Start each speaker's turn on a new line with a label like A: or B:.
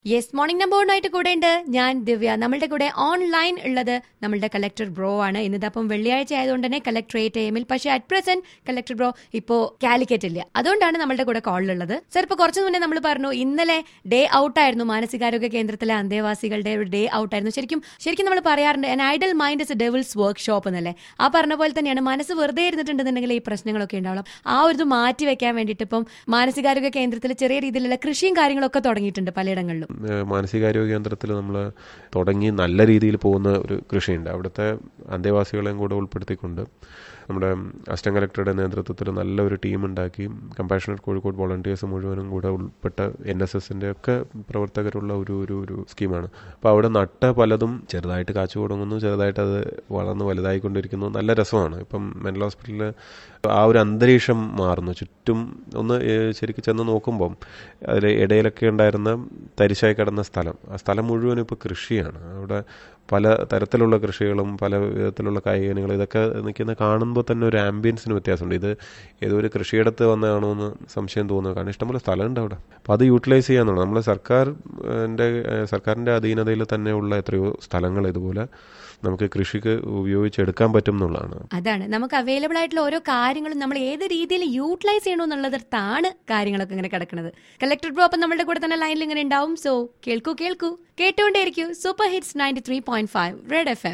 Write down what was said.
A: yes morning നമ്പറിനായിട്ട് കൂടെ ഉണ്ട് ഞാൻ ദിവ്യ നമ്മളുടെ കൂടെ ഓൺലൈൻ ഉള്ളത് നമ്മളുടെ കളക്ടർ ബ്രോ ആണ് ഇന്നത് അപ്പം വെള്ളിയാഴ്ച ആയതുകൊണ്ട് തന്നെ കളക്ടറേറ്റ് എമ്മിൽ പക്ഷേ അറ്റ് പ്രസന്റ് കളക്ടർ ബ്രോ ഇപ്പോ കാലിക്കറ്റ് ഇല്ല അതുകൊണ്ടാണ് നമ്മളുടെ കൂടെ കോളിലുള്ളത് സർ ഇപ്പൊ കുറച്ചു മുന്നേ നമ്മൾ പറഞ്ഞു ഇന്നലെ ഡേ ഔട്ട് ആയിരുന്നു മാനസികാരോഗ്യ കേന്ദ്രത്തിലെ അന്തേവാസികളുടെ ഒരു ഡേ ഔട്ട് ആയിരുന്നു ശരിക്കും ശരിക്കും നമ്മൾ പറയാറുണ്ട് an idle mind is a devil's workshop എന്നല്ലേ ആ പറഞ്ഞ പോലെ തന്നെയാണ് മനസ്സ് വെറുതെ ഇരുന്നിട്ടുണ്ടെന്നുണ്ടെങ്കിൽ ഈ പ്രശ്നങ്ങളൊക്കെ ഉണ്ടാവും ആ ഒരു ഇത് മാറ്റി വെക്കാൻ വേണ്ടിയിട്ട് ഇപ്പം മാനസികാരോഗ്യ കേന്ദ്രത്തിൽ ചെറിയ രീതിയിലുള്ള കൃഷിയും കാര്യങ്ങളൊക്കെ തുടങ്ങിയിട്ടുണ്ട് പലയിടങ്ങളിലും
B: ഏഹ് മാനസികാരോഗ്യ കേന്ദ്രത്തിൽ നമ്മൾ തുടങ്ങി നല്ല രീതിയിൽ പോകുന്ന ഒരു കൃഷിയുണ്ട് അവിടുത്തെ അന്തേവാസികളെയും കൂടെ ഉൾപ്പെടുത്തിക്കൊണ്ട് നമ്മുടെ അസിസ്റ്റന്റ് കലക്ടറുടെ നേതൃത്വത്തിൽ നല്ലൊരു ടീം ഉണ്ടാക്കി കമ്പാഷണറ്റ് കോഴിക്കോട് വോളണ്ടിയേഴ്സ് മുഴുവനും കൂടെ ഉൾപ്പെട്ട എൻ എസ് എസിൻ്റെ ഒക്കെ പ്രവർത്തകരുള്ള ഒരു ഒരു ഒരു സ്കീമാണ് അപ്പോൾ അവിടെ നട്ട പലതും ചെറുതായിട്ട് കാച്ചു തുടങ്ങുന്നു ചെറുതായിട്ട് അത് വളർന്ന് വലുതായിക്കൊണ്ടിരിക്കുന്നു നല്ല രസമാണ് ഇപ്പം മെന്റൽ ഹോസ്പിറ്റലിൽ ആ ഒരു അന്തരീക്ഷം മാറുന്നു ചുറ്റും ഒന്ന് ഏഹ് ശരിക്കും ചെന്ന് നോക്കുമ്പം അതിൽ ഇടയിലൊക്കെ ഉണ്ടായിരുന്ന തരിശായി കിടന്ന സ്ഥലം ആ സ്ഥലം മുഴുവനും ഇപ്പോൾ കൃഷിയാണ് അവിടെ പല തരത്തിലുള്ള കൃഷികളും പല വിധത്തിലുള്ള കായികനികളും ഇതൊക്കെ നിൽക്കുന്ന കാണുമ്പോൾ തന്നെ ഒരു ആംബിയൻസിന് വ്യത്യാസമുണ്ട് ഇത് ഏതോ ഒരു കൃഷിയിടത്ത് വന്നതാണോ എന്ന് സംശയം തോന്നുന്നു കാരണം ഇഷ്ടംപോലെ സ്ഥലമുണ്ട് അവിടെ അപ്പോൾ അത് യൂട്ടിലൈസ് ചെയ്യാന്നുള്ളത് നമ്മൾ സർക്കാർ എൻ്റെ സർക്കാരിൻ്റെ അധീനതയിൽ തന്നെയുള്ള എത്രയോ സ്ഥലങ്ങൾ ഇതുപോലെ നമുക്ക് കൃഷിക്ക് ഉപയോഗിച്ചെടുക്കാൻ പറ്റും എന്നുള്ളതാണ്
A: അതാണ് നമുക്ക് അവൈലബിൾ ആയിട്ടുള്ള ഓരോ കാര്യങ്ങളും നമ്മൾ ഏത് രീതിയിൽ യൂട്ടിലൈസ് ചെയ്യണോ എന്നുള്ളതാണ് കാര്യങ്ങളൊക്കെ ഇങ്ങനെ കിടക്കുന്നത് കളക്ടർ ബ്രോ അപ്പം നമ്മളുടെ കൂടെ തന്നെ ലൈനിൽ ഇങ്ങനെ ഉണ്ടാവും സോ കേൾക്കൂ കേൾക്കൂ കേട്ടുകൊണ്ടേയിരിക്കൂ super hits ninety three point five Red F M